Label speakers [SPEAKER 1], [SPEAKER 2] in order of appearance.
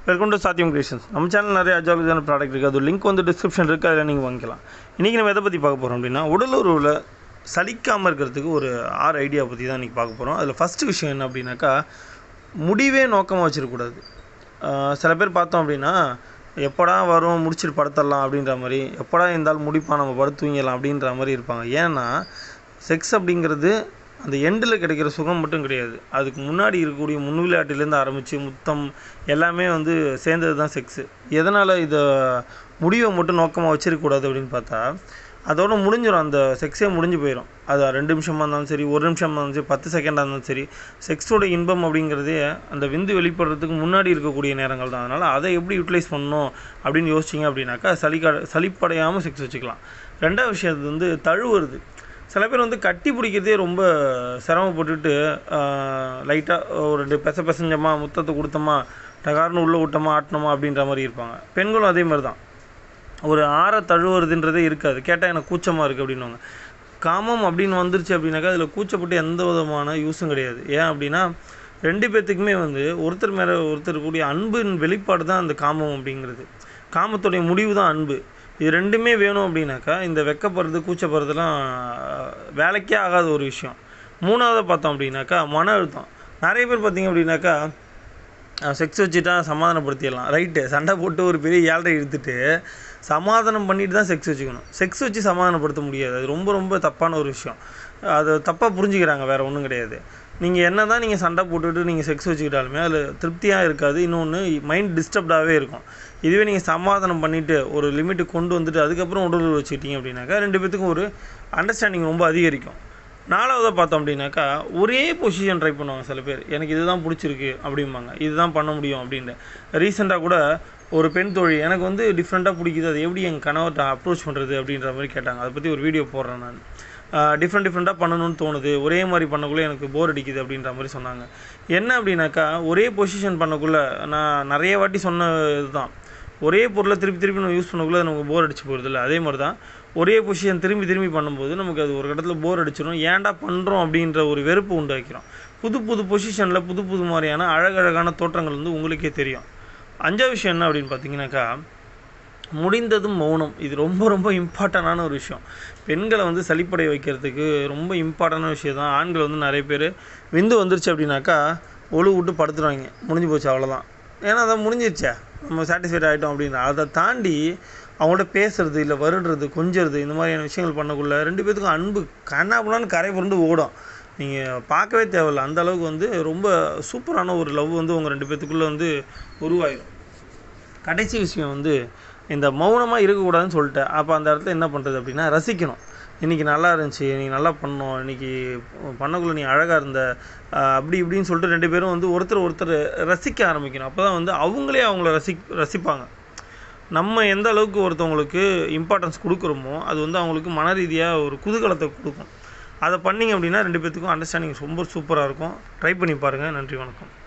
[SPEAKER 1] welcome to சாத்தியம் creations நம்ம channel நிறைய அஜாலுஜான ப்ராடக்ட் இருக்குது அது லிங்க் வந்து டிஸ்கிரிப்ஷன் இருக்குது அதில் நீங்கள் வாங்கிக்கலாம் இன்றைக்கி நம்ம எதை பற்றி பார்க்க போகிறோம் அப்படின்னா உடல் உறவில் சலிக்காமல் இருக்கிறதுக்கு ஒரு ஆறு ஐடியா பற்றி தான் இன்றைக்கி பார்க்க போகிறோம் அதில் ஃபஸ்ட்டு விஷயம் என்ன அப்படின்னாக்கா முடிவே நோக்கமாக வச்சிடக்கூடாது ஆஹ் சில பேர் பார்த்தோம் அப்படின்னா எப்படா வரும் முடிச்சிட்டு படுத்தரலாம் அப்படின்ற மாதிரி எப்படா இருந்தாலும் முடிப்பா நம்ம படுத்து தூங்கிடலாம் அப்படின்ற மாதிரி இருப்பாங்க ஏன்னா செக்ஸ் அப்படிங்கிறது அந்த எண்டில் கிடைக்கிற சுகம் மட்டும் கிடையாது அதுக்கு முன்னாடி இருக்கக்கூடிய முன் விளையாட்டுலேருந்து ஆரம்பித்து முத்தம் எல்லாமே வந்து சேர்ந்தது தான் செக்ஸு எதனால் இதை முடிவை மட்டும் நோக்கமாக வச்சிருக்கக்கூடாது அப்படின்னு பார்த்தா அதோட முடிஞ்சிடும் அந்த செக்ஸே முடிஞ்சு போயிடும் அது ரெண்டு நிமிஷமாக இருந்தாலும் சரி ஒரு நிமிஷமாக இருந்தாலும் சரி பத்து செகண்டாக இருந்தாலும் சரி செக்ஸோட இன்பம் அப்படிங்கிறதே அந்த விந்து வெளிப்படுறதுக்கு முன்னாடி இருக்கக்கூடிய நேரங்கள் தான் அதனால் அதை எப்படி யூட்டிலைஸ் பண்ணணும் அப்படின்னு யோசிச்சிங்க அப்படின்னாக்கா சலிக்கா சலிப்படையாமல் செக்ஸ் வச்சுக்கலாம் ரெண்டாவது விஷயம் வந்து தழுவுறது சில பேர் வந்து கட்டி பிடிக்கிறதே ரொம்ப சிரமப்பட்டுட்டு லைட்டாக ஒரு ரெண்டு பெச பெசஞ்சமா முத்தத்தை கொடுத்தோமா டகார்னு உள்ளே விட்டோமா ஆட்டினோமா அப்படின்ற மாதிரி இருப்பாங்க பெண்களும் அதே மாதிரி தான் ஒரு ஆற தழுவுறதுன்றதே இருக்காது கேட்டால் எனக்கு கூச்சமாக இருக்குது அப்படின்னுவாங்க காமம் அப்படின்னு வந்துருச்சு அப்படின்னாக்கா அதில் கூச்சப்பட்டு எந்த விதமான யூஸும் கிடையாது ஏன் அப்படின்னா ரெண்டு பேர்த்துக்குமே வந்து ஒருத்தர் மேலே ஒருத்தர் கூடிய அன்பின் வெளிப்பாடு தான் அந்த காமம் அப்படிங்கிறது காமத்துடைய முடிவு தான் அன்பு இது ரெண்டுமே வேணும் அப்படின்னாக்கா இந்த வெக்கப்படுறது கூச்சப்படுறதுலாம் வேலைக்கே ஆகாத ஒரு விஷயம் மூணாவது பார்த்தோம் அப்படின்னாக்கா மன அழுத்தம் நிறைய பேர் பார்த்தீங்க அப்படின்னாக்கா செக்ஸ் வச்சுட்டா சமாதானப்படுத்திடலாம் ரைட்டு சண்டை போட்டு ஒரு பெரிய ஏழரை இழுத்துட்டு சமாதானம் பண்ணிட்டு தான் செக்ஸ் வச்சுக்கணும் செக்ஸ் வச்சு சமாதானப்படுத்த முடியாது அது ரொம்ப ரொம்ப தப்பான ஒரு விஷயம் அதை தப்பாக புரிஞ்சுக்கிறாங்க வேறு ஒன்றும் கிடையாது நீங்கள் என்ன தான் நீங்கள் சண்டை போட்டுட்டு நீங்கள் செக்ஸ் வச்சுக்கிட்டாலுமே அதில் திருப்தியாக இருக்காது இன்னொன்று மைண்ட் டிஸ்டர்ப்டாகவே இருக்கும் இதுவே நீங்கள் சமாதானம் பண்ணிவிட்டு ஒரு லிமிட்டு கொண்டு வந்துட்டு அதுக்கப்புறம் உடல் உறவு வச்சுக்கிட்டீங்க அப்படின்னாக்கா ரெண்டு பேத்துக்கும் ஒரு அண்டர்ஸ்டாண்டிங் ரொம்ப அதிகரிக்கும் நாலாவதாக பார்த்தோம் அப்படின்னாக்கா ஒரே பொசிஷன் ட்ரை பண்ணுவாங்க சில பேர் எனக்கு இதுதான் பிடிச்சிருக்கு அப்படிம்பாங்க இதுதான் பண்ண முடியும் அப்படின்ட்டு ரீசெண்டாக கூட ஒரு பெண் தோழி எனக்கு வந்து டிஃப்ரெண்ட்டாக பிடிக்குது அது எப்படி என் கணவர்கிட்ட அப்ரோச் பண்ணுறது அப்படின்ற மாதிரி கேட்டாங்க அதை பற்றி ஒரு வீடியோ போடுறேன் நான் டிஃப்ரெண்ட் டிஃப்ரெண்ட்டாக பண்ணணும்னு தோணுது ஒரே மாதிரி பண்ணக்குள்ளே எனக்கு போர் அடிக்குது அப்படின்ற மாதிரி சொன்னாங்க என்ன அப்படின்னாக்கா ஒரே பொசிஷன் பண்ணக்குள்ளே நான் நிறைய வாட்டி சொன்ன இதுதான் ஒரே பொருளை திருப்பி திருப்பி நம்ம யூஸ் பண்ணக்குள்ளே அது நமக்கு போர் அடிச்சு போகிறது இல்லை அதே மாதிரி தான் ஒரே பொசிஷன் திரும்பி திரும்பி பண்ணும்போது நமக்கு அது ஒரு இடத்துல போர் அடிச்சிடும் ஏன்டா பண்ணுறோம் அப்படின்ற ஒரு வெறுப்பு உண்டாக்கிறோம் புது புது பொசிஷனில் புது புது மாதிரியான அழகழகான தோற்றங்கள் வந்து உங்களுக்கே தெரியும் அஞ்சாவது விஷயம் என்ன அப்படின்னு பார்த்தீங்கன்னாக்கா முடிந்ததும் மௌனம் இது ரொம்ப ரொம்ப இம்பார்ட்டண்டான ஒரு விஷயம் பெண்களை வந்து சளிப்படை வைக்கிறதுக்கு ரொம்ப இம்பார்ட்டண்டான விஷயம் தான் ஆண்கள் வந்து நிறைய பேர் விந்து வந்துருச்சு அப்படின்னாக்கா ஒழு விட்டு படுத்துருவாங்க முடிஞ்சு போச்சு அவ்வளோதான் ஏன்னா அதான் முடிஞ்சிருச்சே நம்ம சாட்டிஸ்ஃபைட் ஆகிட்டோம் அப்படின்னு அதை தாண்டி அவங்கள்ட்ட பேசுறது இல்லை வருடுறது கொஞ்சறது இந்த மாதிரியான விஷயங்கள் பண்ணக்குள்ள ரெண்டு பேத்துக்கும் அன்பு கண்ணாப்புலான்னு கரை புரண்டு ஓடும் நீங்கள் பார்க்கவே தேவையில்ல அந்த அளவுக்கு வந்து ரொம்ப சூப்பரான ஒரு லவ் வந்து உங்கள் ரெண்டு பேத்துக்குள்ளே வந்து உருவாயிடும் கடைசி விஷயம் வந்து இந்த மௌனமாக இருக்கக்கூடாதுன்னு சொல்லிட்டேன் அப்போ அந்த இடத்துல என்ன பண்ணுறது அப்படின்னா ரசிக்கணும் இன்றைக்கி நல்லா இருந்துச்சு நீ நல்லா பண்ணோம் இன்றைக்கி பண்ணக்குள்ளே நீ அழகாக இருந்த ஆஹ் அப்படி இப்படின்னு சொல்லிட்டு ரெண்டு பேரும் வந்து ஒருத்தர் ஒருத்தர் ரசிக்க ஆரம்பிக்கணும் அப்போ தான் வந்து அவங்களே அவங்கள ரசி ரசிப்பாங்க நம்ம எந்த அளவுக்கு ஒருத்தவங்களுக்கு இம்பார்ட்டன்ஸ் கொடுக்குறோமோ அது வந்து அவங்களுக்கு மன ரீதியாக ஒரு குதூகலத்தை கொடுக்கும் அதை பண்ணிங்க அப்படின்னா ரெண்டு பேத்துக்கும் அண்டர்ஸ்டாண்டிங் ரொம்ப சூப்பராக இருக்கும் ட்ரை பண்ணி பாருங்கள் நன்றி வணக்கம்